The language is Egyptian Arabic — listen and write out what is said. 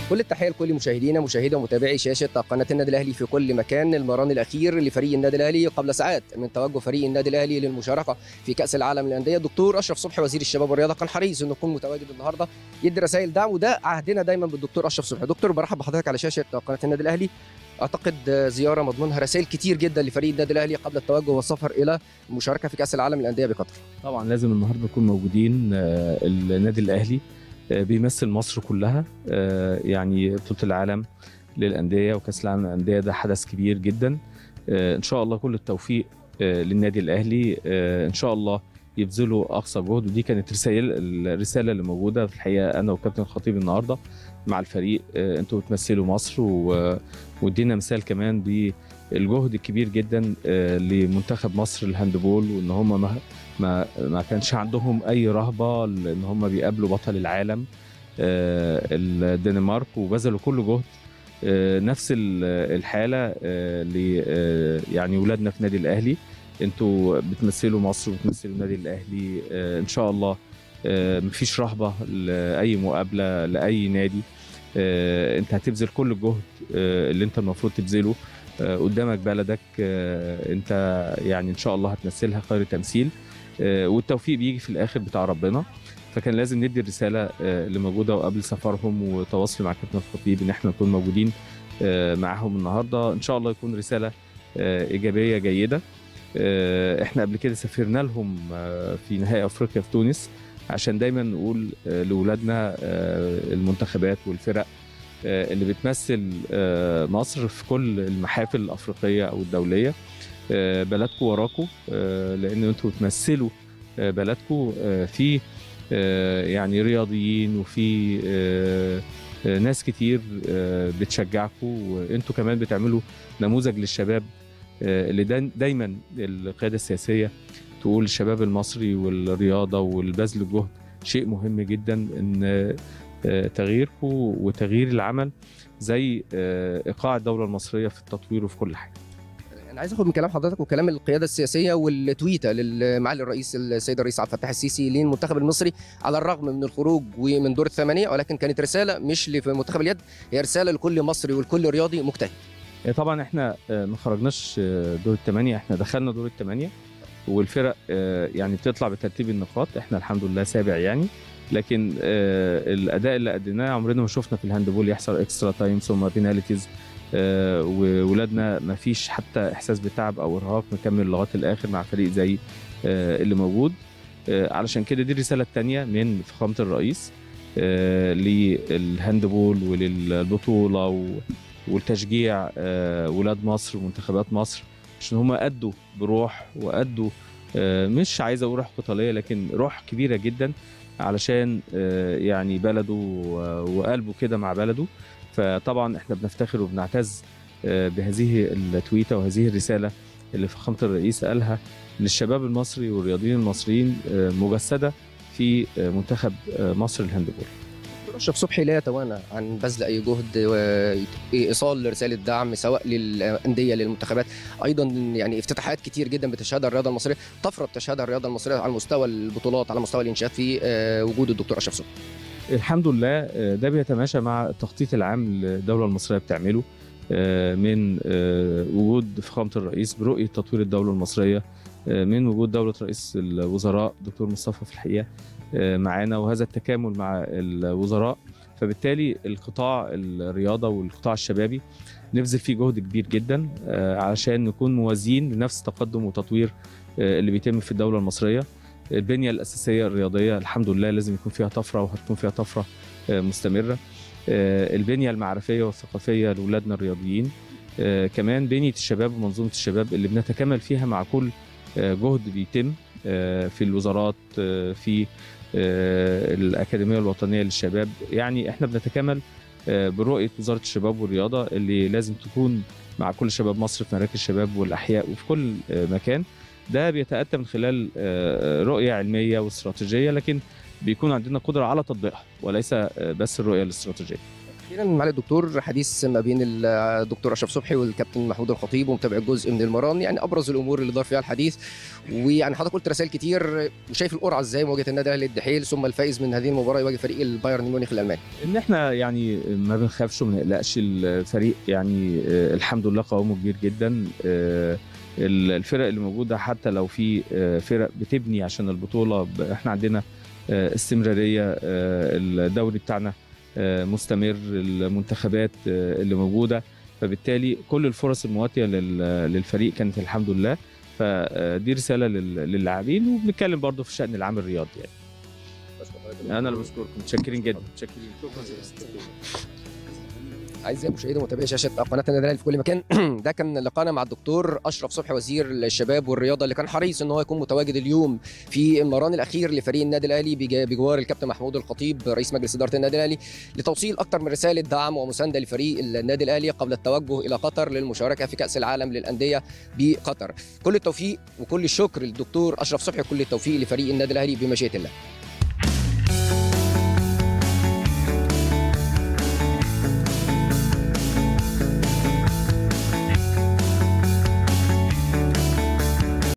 كل التحيه لكل مشاهدينا مشاهدي ومتابعي شاشه قناه النادي الاهلي في كل مكان المران الاخير لفريق النادي الاهلي قبل ساعات من توجه فريق النادي الاهلي للمشاركه في كاس العالم للانديه الدكتور اشرف صبحي وزير الشباب والرياضه كان حريص انه يكون متواجد النهارده يدي رسائل دعم وده عهدنا دايما بالدكتور اشرف صبحي دكتور برحب بحضرتك على شاشه قناه النادي الاهلي اعتقد زياره مضمونها رسائل كتير جدا لفريق النادي الاهلي قبل التوجه والسفر الى المشاركه في كاس العالم للانديه بقطر طبعا لازم النهارده نكون موجودين آه، النادي الاهلي آه، بيمثل مصر كلها آه، يعني بطوله العالم للانديه وكاس العالم للانديه ده حدث كبير جدا آه، ان شاء الله كل التوفيق آه، للنادي الاهلي آه، ان شاء الله يبذلوا اقصى جهد ودي كانت رسائل الرساله اللي موجوده في الحقيقه انا وكابتن الخطيب النهارده مع الفريق آه، انتوا بتمثلوا مصر و- وادينا مثال كمان بالجهد الكبير جدا آه، لمنتخب مصر الهاندبول وان هم ما ما ما كانش عندهم اي رهبه ان هم بيقابلوا بطل العالم آه، الدنمارك وبذلوا كل جهد آه، نفس ال- الحاله آه، ل آه، يعني ولادنا في النادي الاهلي انتوا بتمثلوا مصر وبتمثلوا النادي الاهلي آه، ان شاء الله آه، مفيش رهبه لاي مقابله لاي نادي آه، انت هتبذل كل الجهد آه، اللي انت المفروض تبذله آه، قدامك بلدك آه، انت يعني ان شاء الله هتمثلها خير تمثيل آه، والتوفيق بيجي في الاخر بتاع ربنا فكان لازم ندي الرساله آه، اللي موجوده وقبل سفرهم وتواصل مع كابتن الخطيب ان احنا نكون موجودين آه، معاهم النهارده ان شاء الله يكون رساله آه، ايجابيه جيده آه، احنا قبل كده سافرنا لهم آه، في نهائي افريقيا في تونس عشان دايما نقول آه، لاولادنا آه، المنتخبات والفرق آه، اللي بتمثل آه، مصر في كل المحافل الافريقيه او الدوليه آه، بلدكم وراكم آه، لان انتوا بتمثلوا آه، بلدكم آه، في آه، يعني رياضيين وفي آه، آه، ناس كتير آه، بتشجعكم وانتوا كمان بتعملوا نموذج للشباب آه، اللي دا- دايما القياده السياسيه تقول الشباب المصري والرياضه والبذل الجهد شيء مهم جدا ان آه، تغييركم وتغيير العمل زي آه، ايقاع الدوله المصريه في التطوير وفي كل حاجه انا عايز اخد من كلام حضرتك وكلام القياده السياسيه والتويته لمعالي الرئيس السيد الرئيس عبد الفتاح السيسي للمنتخب المصري على الرغم من الخروج ومن دور الثمانيه ولكن كانت رساله مش لمنتخب اليد هي رساله لكل مصري ولكل رياضي مجتهد آه، طبعا احنا آه، ما خرجناش آه، دور الثمانيه احنا دخلنا دور الثمانيه والفرق آه، يعني بتطلع بترتيب النقاط احنا الحمد لله سابع يعني لكن آه، الاداء اللي اديناه عمرنا ما شفنا في الهاندبول يحصل اكسترا تايم ثم بيناليتيز وولادنا ما فيش حتى احساس بتعب او ارهاق مكمل لغايه الاخر مع فريق زي آه، اللي موجود آه، علشان كده دي الرساله الثانيه من فخامه الرئيس آه، للهاندبول وللبطوله و والتشجيع آه، ولاد مصر ومنتخبات مصر عشان هم أدوا بروح وأدوا آه، مش عايز أقول روح قتالية لكن روح كبيرة جدا علشان آه، يعني بلده و- وقلبه كده مع بلده فطبعا احنا بنفتخر وبنعتز آه، بهذه التويته وهذه الرساله اللي فخامه الرئيس قالها للشباب المصري والرياضيين المصريين آه، مجسده في آه، منتخب آه، مصر الهاندبول دكتور اشرف صبحي لا يتوانى عن بذل اي جهد وايصال رساله دعم سواء للانديه للمنتخبات ايضا يعني افتتاحات كتير جدا بتشهدها الرياضه المصريه طفره بتشهدها الرياضه المصريه على مستوى البطولات على مستوى الانشاءات في آه، وجود الدكتور اشرف صبحي الحمد لله آه، ده بيتماشى مع التخطيط العام اللي الدولة المصرية بتعمله آه، من آه، وجود فخامة الرئيس برؤية تطوير الدولة المصرية آه، من وجود دولة رئيس الوزراء دكتور مصطفى في الحقيقة آه، معانا وهذا التكامل مع الوزراء فبالتالي القطاع الرياضة والقطاع الشبابي نبذل فيه جهد كبير جدا آه، علشان نكون موازيين لنفس التقدم وتطوير آه، اللي بيتم في الدولة المصرية البنية الأساسية الرياضية الحمد لله لازم يكون فيها طفرة وهتكون فيها طفرة آه، مستمرة آه، البنية المعرفية والثقافية لأولادنا الرياضيين آه، كمان بنية الشباب ومنظومة الشباب اللي بنتكامل فيها مع كل آه، جهد بيتم آه، في الوزارات آه، في آه، الأكاديمية الوطنية للشباب يعني احنا بنتكامل آه، برؤية وزارة الشباب والرياضة اللي لازم تكون مع كل شباب مصر في مراكز الشباب والأحياء وفي كل آه، مكان ده بيتأتى من خلال آه، رؤية علمية واستراتيجية لكن بيكون عندنا قدرة على تطبيقها وليس آه، بس الرؤية الاستراتيجية اخيرا معالي الدكتور حديث ما بين الدكتور اشرف صبحي والكابتن محمود الخطيب ومتابع جزء من المران يعني ابرز الامور اللي دار فيها الحديث ويعني حضرتك قلت رسائل كتير وشايف القرعه ازاي مواجهه النادي الاهلي الدحيل ثم الفائز من هذه المباراه يواجه فريق البايرن ميونخ الالماني ان احنا يعني ما بنخافش وما نقلقش الفريق يعني آه، الحمد لله قوامه كبير جدا آه، ال- الفرق اللي موجوده حتى لو في آه، فرق بتبني عشان البطوله ب- احنا عندنا آه، استمراريه آه، الدوري بتاعنا آه، مستمر المنتخبات آه، اللي موجوده فبالتالي كل الفرص المواتيه لل- للفريق كانت الحمد لله فدي رساله لل- للاعبين وبنتكلم برضو في الشان العام الرياضي يعني انا اللي بشكركم متشكرين جدا متشكرين اعزائي مشاهدي ومتابعي شاشه قناه النادي الاهلي في كل مكان ده كان لقاءنا مع الدكتور اشرف صبحي وزير الشباب والرياضه اللي كان حريص ان هو يكون متواجد اليوم في المران الاخير لفريق النادي الاهلي بجا- بجوار الكابتن محمود الخطيب رئيس مجلس اداره النادي الاهلي لتوصيل اكثر من رساله دعم ومسانده لفريق النادي الاهلي قبل التوجه الى قطر للمشاركه في كاس العالم للانديه بقطر كل التوفيق وكل الشكر للدكتور اشرف صبحي وكل التوفيق لفريق النادي الاهلي بمشيئه الله